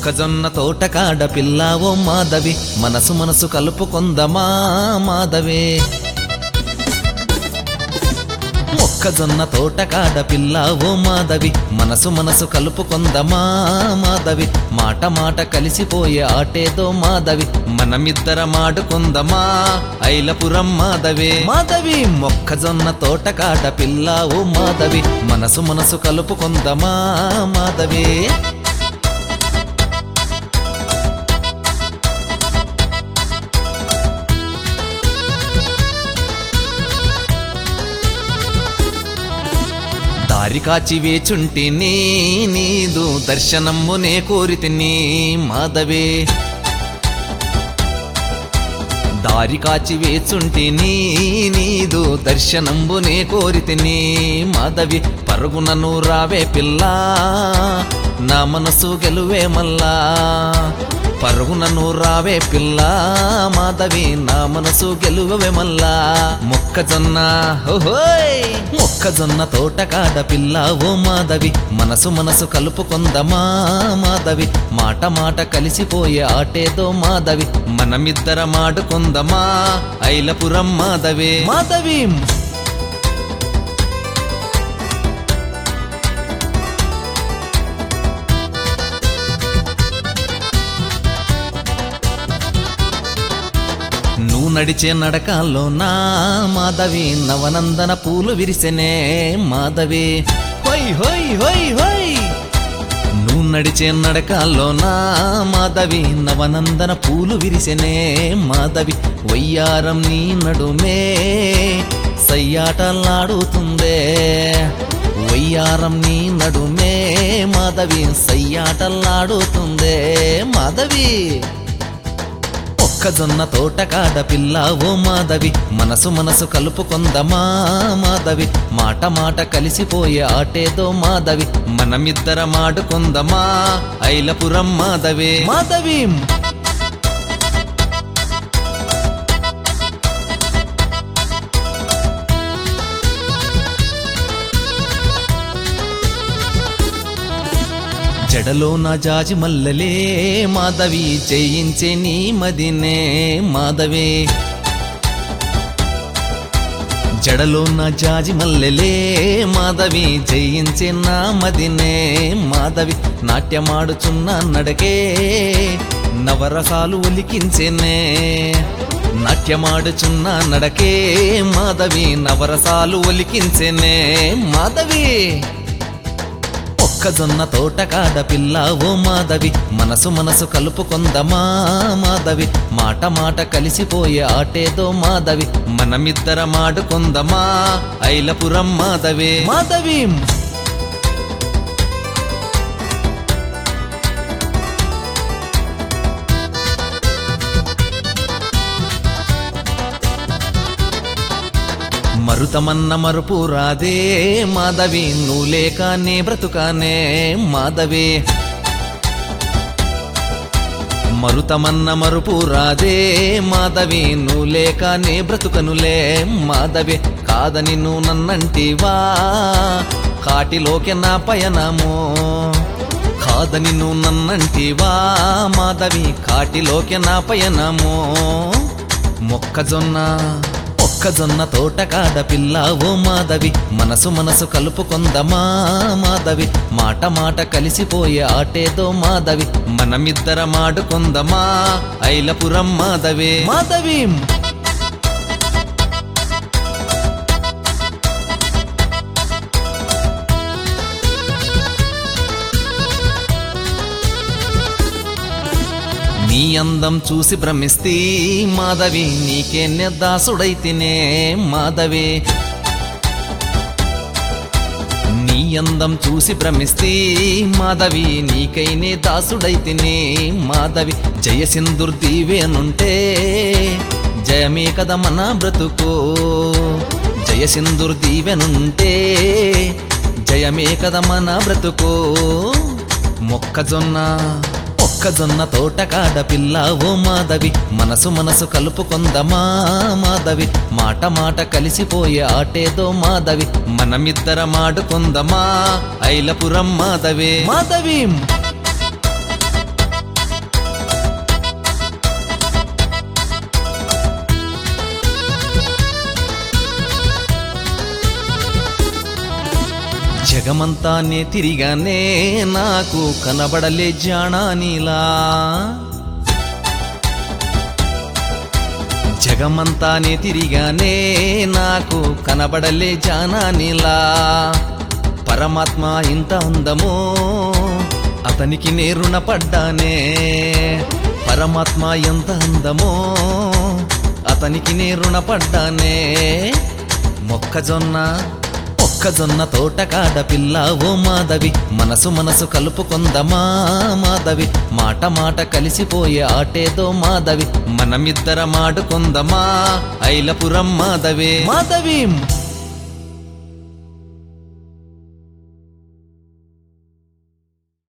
మొక్కజొన్న తోట కాడ పిల్ల ఓ మాధవి మనసు మనసు కలుపుకొందమా మాధవే మొక్కజొన్న తోట కాడ పిల్ల ఓ మాధవి మనసు మనసు కలుపుకొందమా మాధవి మాట మాట కలిసిపోయే ఆటేదో మాధవి మనమిద్దరం ఆడుకుందమా ఐలపురం మాధవి మాధవి మొక్కజొన్న తోట కాడ పిల్ల ఓ మాధవి మనసు మనసు కలుపుకొందమా మాధవి దారి కాచి వేచుంటిని నీదు దర్శనమ్మునే కోరితిని మాధవే దారి కాచి వేచుంటిని నీదు దర్శనంబునే కోరితిని మాధవి పరుగునను రావే పిల్ల నా మనసు గెలువే మల్లా పరుగునను రావే పిల్ల మాధవి నా మనసు గెలువవే మల్లా మొక్కజొన్న ఓహోయ్ మొక్కజొన్న తోట కాడ పిల్ల ఓ మాధవి మనసు మనసు కలుపుకొందమా మాధవి మాట మాట కలిసిపోయే ఆటేదో మాధవి మనమిద్దరం ఆడుకుందమా ఐలపురం మాధవి మాధవి నువ్వు నడిచే నడకాల్లో నా మాధవి నవనందన పూలు విరిసెనే మాధవి హోయ్ హోయ్ హోయ్ హోయ్ నువ్వు నడిచే నడకాల్లో నా మాధవి నవనందన పూలు విరిసెనే మాధవి వయ్యారం నీ నడుమే సయ్యాటలాడుతుందే వయ్యారం నీ నడుమే మాధవి సయ్యాటలాడుతుందే మాధవి మొక్కజొన్న తోట కాడ పిల్ల ఓ మాధవి మనసు మనసు కలుపుకొందమా మాధవి మాట మాట కలిసిపోయే ఆటేదో మాధవి మనమిద్దరం ఆడుకుందమా ఐలపురం మాధవి మాధవి జడలో నా జాజి మల్లెలే మాధవి చేయించే నీ మదినే మాధవే జడలో నా జాజి మల్లెలే మాధవి జయించే నా మదినే మాధవి నాట్యమాడుచున్న నడకే నవరసాలు ఒలికించేనే నాట్యమాడుచున్న నడకే మాధవి నవరసాలు ఒలికించేనే మాధవి మొక్కజొన్న తోట కాడ పిల్ల ఓ మాధవి మనసు మనసు కలుపుకొందమా మాధవి మాట మాట కలిసిపోయే ఆటేదో మాధవి మనమిద్దరం ఆడుకుందమా ఐలపురం మాధవి మాధవి మరుతమన్న మరుపు రాదే మాధవి నువ్వు లేక నే బ్రతుకానే మాధవి మరుతమన్న మరుపు రాదే మాధవి నువ్వు లేక నే బ్రతుకనులే మాధవి కాదని నువ్వు నన్నంటివా కాటిలోకి నా పయనము కాదని నువ్వు నన్నంటివా మాధవి కాటిలోకి నా పయనము మొక్కజొన్న మొక్కజొన్న తోట కాడ పిల్ల ఓ మాధవి మనసు మనసు కలుపుకొందమా మాధవి మాట మాట కలిసిపోయే ఆటేదో మాధవి మనమిద్దరం ఆడుకుందమా ఐలపురం మాధవి మాధవి నీ అందం చూసి భ్రమిస్తీ మాధవి నీకే దాసుడైతినే మాధవి నీ అందం చూసి భ్రమిస్తీ మాధవి నీకైనే దాసుడైతినే మాధవి జయసింధుర్ దీవేనుంటే జయమే కద మన బ్రతుకు జయసింధుర్ దీవెనుంటే జయమే కద మన బ్రతుకు మొక్కజొన్న మొక్కజొన్న తోట కాడ పిల్ల ఓ మాధవి మనసు మనసు కలుపుకొందమా మాధవి మాట మాట కలిసిపోయే ఆటేదో మాధవి మనమిద్దరం ఆడుకుందమా ఐలపురం మాధవి మాధవి జగమంతా నే తిరిగానే నాకు కనబడలే జానా నీలా జగమంతా నే తిరిగానే నాకు కనబడలే జానా నీలా పరమాత్మ ఇంత అందమో అతనికి నే రుణపడ్డానే పరమాత్మ ఎంత అందమో అతనికి నే రుణపడ్డానే మొక్కజొన్న మొక్కజొన్న తోటకాడ పిల్ల ఓ మాధవి మనసు మనసు కలుపుకొందమా మాధవి మాట మాట కలిసిపోయే ఆటేదో మాధవి మనమిద్దరం ఆడుకుందమా ఐలపురం మాధవి మాధవి